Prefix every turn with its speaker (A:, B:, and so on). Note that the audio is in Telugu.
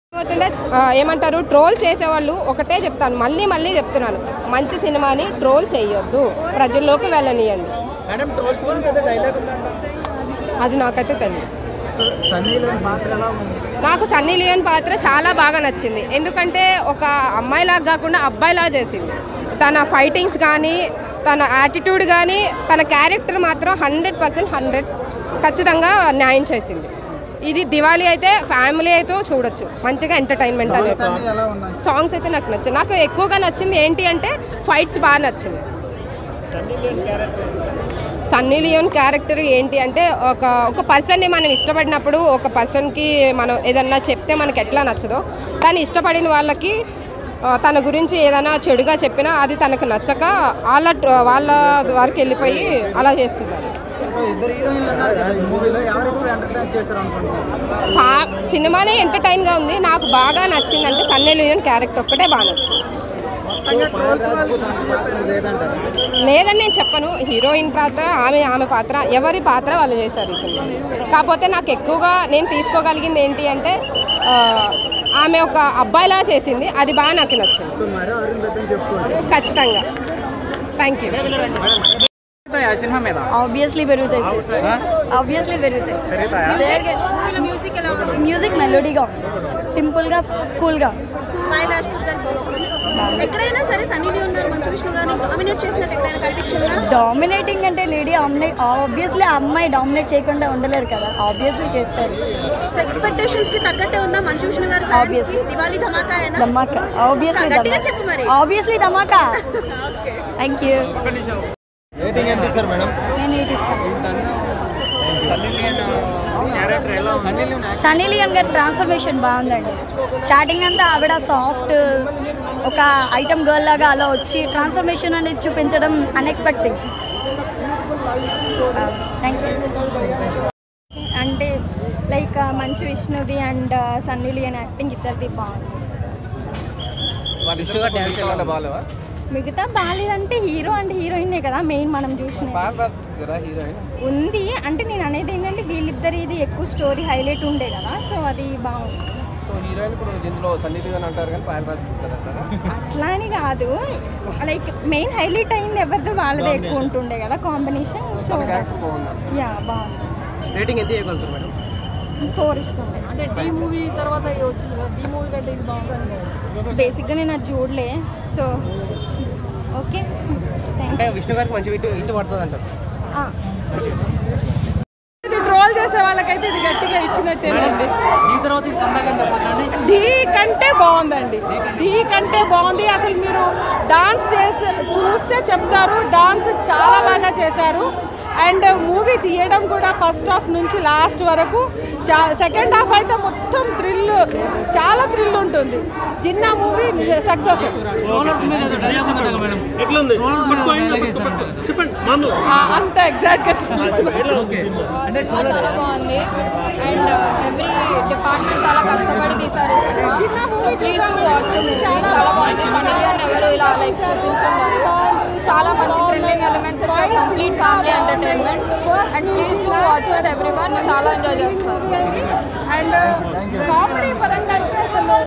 A: అవుతుందే ఆ, ఏమంటారు ట్రోల్ చేసేవాళ్ళు ఒకటే చెప్తాను మళ్ళీ మళ్ళీ చెప్తున్నాను మంచి సినిమాని ట్రోల్ చేయొద్దు ప్రజల్లోకి వెళ్ళనియండి
B: మేడం ట్రోల్స్ గురించి అయితే డైలాగ్ ఉందంట
A: అది నాకైతే తెలియదు
B: సో సన్నీ లేని పాత్ర ఎలా ఉంది
A: నాకు సన్నీ లియోన్ పాత్ర చాలా బాగా నచ్చింది ఎందుకంటే ఒక అమ్మాయిలాగా కాకుండా అబ్బాయిలాగా చేసింది తన ఫైటింగ్స్ కానీ తన యాటిట్యూడ్ కానీ తన క్యారెక్టర్ మాత్రం హండ్రెడ్ పర్సెంట్ హండ్రెడ్ ఖచ్చితంగా న్యాయం చేసింది ఇది దివాళీ అయితే ఫ్యామిలీ అయితే చూడొచ్చు మంచిగా ఎంటర్టైన్మెంట్ అనేది
B: సన్నీ ఎలా ఉన్నాయి
A: సాంగ్స్ అయితే నాకు నచ్చింది నాకు ఎక్కువగా నచ్చింది ఏంటి అంటే ఫైట్స్ బాగా నచ్చింది సన్నీ లియోన్ క్యారెక్టర్ ఏంటి అంటే ఒక ఒక పర్సన్ని మనం ఇష్టపడినప్పుడు ఒక పర్సన్కి మనం ఏదన్నా చెప్తే మనకి ఎట్లా నచ్చదో తను ఇష్టపడిన వాళ్ళకి ఆ, తన గురించి ఏదైనా చెడుగా చెప్పినా అది తనకు నచ్చక వాళ్ళ వాళ్ళ వరకు వెళ్ళిపోయి అలా చేస్తున్నారు
B: సో ఇద్దరు హీరోయిన్లు ఉన్నారు కదా ఈ మూవీలో ఎవరు ఎక్కువ ఎంటర్టైన్ చేశారు అనుకుంటున్నారు
A: ఫా సినిమానే ఎంటర్టైన్గా ఉంది నాకు బాగా నచ్చిందంటే సన్నీ లియోన్ క్యారెక్టర్ ఒక్కటే బాగా నచ్చింది
B: సో ట్రోల్స్ వాళ్ళు లేదంటారు
A: లేదని నేను చెప్పను హీరోయిన్ పాత్ర ఆమె ఆమె పాత్ర ఎవరి పాత్ర వాళ్ళు చేశారు ఈ సినిమా కాకపోతే నాకు ఎక్కువగా నేను తీసుకోగలిగింది ఏంటి అంటే ఆ, ఆమె ఒక అబ్బాయిలా చేసింది అది బాగా నాకు నచ్చింది
B: సో మరో అరుణ్ బెత్తని చెప్పుకోవచ్చు
A: ఖచ్చితంగా థ్యాంక్ యూ
B: సినిమా మీద
C: ఆబ్వియస్లీ పెరుగుతాయి సార్ ఆబ్వియస్లీ పెరుగుతాయి
D: మ్యూజిక్ ఎలా ఉంది
C: మ్యూజిక్ మెలోడీగా సింపుల్గా కూల్గా
D: సాయి రాజ్పూత్ గారి performance. ఎక్కడైనా సరే సన్నీ లియోన్ గారు మంచు విష్ణు గారిని డామినేట్ చేసినట్టు ఎక్కడైనా కనిపించిందా
C: డామినేటింగ్ అంటే లేడీ ఆబ్వియస్లీ ఆ అమ్మాయి డామినేట్ చేయకుండా ఉండలేరు కదా ఆబ్వియస్లీ చేస్తారు
D: సో ఎక్స్పెక్టేషన్స్ కి తగ్గట్టే ఉందా మంచు విష్ణు గారు fans కి?
C: Obviously.
D: దివాళీ ధమాకాయేనా
C: ధమాకా ఆబ్వియస్లీ
D: గట్టిగా చెప్పు మరి.
C: ఆబ్వియస్లీ ధమాకా థ్యాంక్ యూ
B: రేటింగ్ ఎంత ఇస్తారు మేడం
C: నేను ఎయిట్ ఇస్తాను
B: క్యారెక్టర్ ఎలా సన్నీ
C: సన్నీ లియోన్ గారి ట్రాన్స్ఫర్మేషన్ బాగుందండి స్టార్టింగ్ అంతా ఆవిడ సాఫ్ట్ ఒక ఐటమ్ గర్ల్ లాగా అలా వచ్చి ట్రాన్స్ఫర్మేషన్ అనేది చూపించడం అన్ఎక్స్పెక్టింగ్ థ్యాంక్ యూ
E: అంటే లైక్ మంచు విష్ణుది అండ్ సన్నీ లియన్ యాక్టింగ్ ఇద్దరిది బాగుంది
B: విష్ణు గారు డ్యాన్స్ చేయాలి బాగాలేవా
E: మిగతా బాగాలేదంటే హీరో అండ్ హీరోయినే కదా మెయిన్ మనం చూసిన
B: బాగా కదా హీరోయిన్
E: ఉంది అంటే నేను అనేది ఏంటంటే వీళ్ళిద్దరిది ఎక్కువ స్టోరీ హైలైట్ ఉండే కదా సో అది బాగుంది
B: సో హీరోయిన్ ఇప్పుడు ఇందులో సన్నీ లియోన్ అంటారు కానీ పాయల్ రాజ్ కదా
E: అట్లా అని కాదు లైక్ మెయిన్ హైలైట్ అయింది ఎవరిది వాళ్ళదే ఎక్కువ ఉంటుండే కదా కాంబినేషన్ సో
B: తన క్యారెక్టర్స్ బాగున్నారు
E: యా బాగుంది
B: రేటింగ్ ఎంత ఇవ్వగలుగుతారు మేడం
E: ఫోర్ ఇస్తుండే
C: అంటే డీ మూవీ తర్వాత వచ్చింది కదా డీ మూవీ కంటే ఇది బాగుంది
E: బేసిక్గా నేను అది చూడలే సో ఓకే థ్యాంక్
B: అంటే విష్ణు గారికి మంచి ఇటు ఇటు పడుతుంది అంటారు
F: ఇది ట్రోల్ చేసే వాళ్ళకైతే ఇది గట్టిగా ఇచ్చినట్టేనండి
G: ఈ తర్వాత ఇది కంబ్యాక్ అని చెప్పొచ్చండి
F: ఢీ కంటే బాగుందండి ఢీ కంటే బాగుంది అసలు మీరు డాన్స్ చేసి చూస్తే చెప్తారు డాన్స్ చాలా బాగా చేశారు అండ్ మూవీ తీయడం కూడా ఫస్ట్ హాఫ్ నుంచి లాస్ట్ వరకు చా సెకండ్ హాఫ్ అయితే మొత్తం థ్రిల్ చాలా థ్రిల్ ఉంటుంది చిన్న మూవీ సక్సెస్
G: రోలర్స్ మీద ఏదో డైలాగ్ ఉందట కదా మేడం ఎట్లుంది రోలర్స్ మీద ఏదో డైలాగ్ వేశారంట కదా.
F: అంత ఎగ్జాక్ట్గా
G: ఓకే అంటే
H: చాలా బాగుంది అండ్ ఎవ్రీ డిపార్ట్మెంట్ చాలా కష్టపడి తీశారు ఈ cinema so please to watch the movie చాలా బాగుంది సన్నీ లియోన్ ఎవరు ఇలా లైక్ చూపించుంటారు చాలా మంచి థ్రిల్లింగ్ ఎలిమెంట్స్ వచ్చాయి complete family entertainment and please to watch it everyone చాలా ఎంజాయ్ చేస్తారు
F: అండ్ కామెడీ పరంగా అయితే అసలు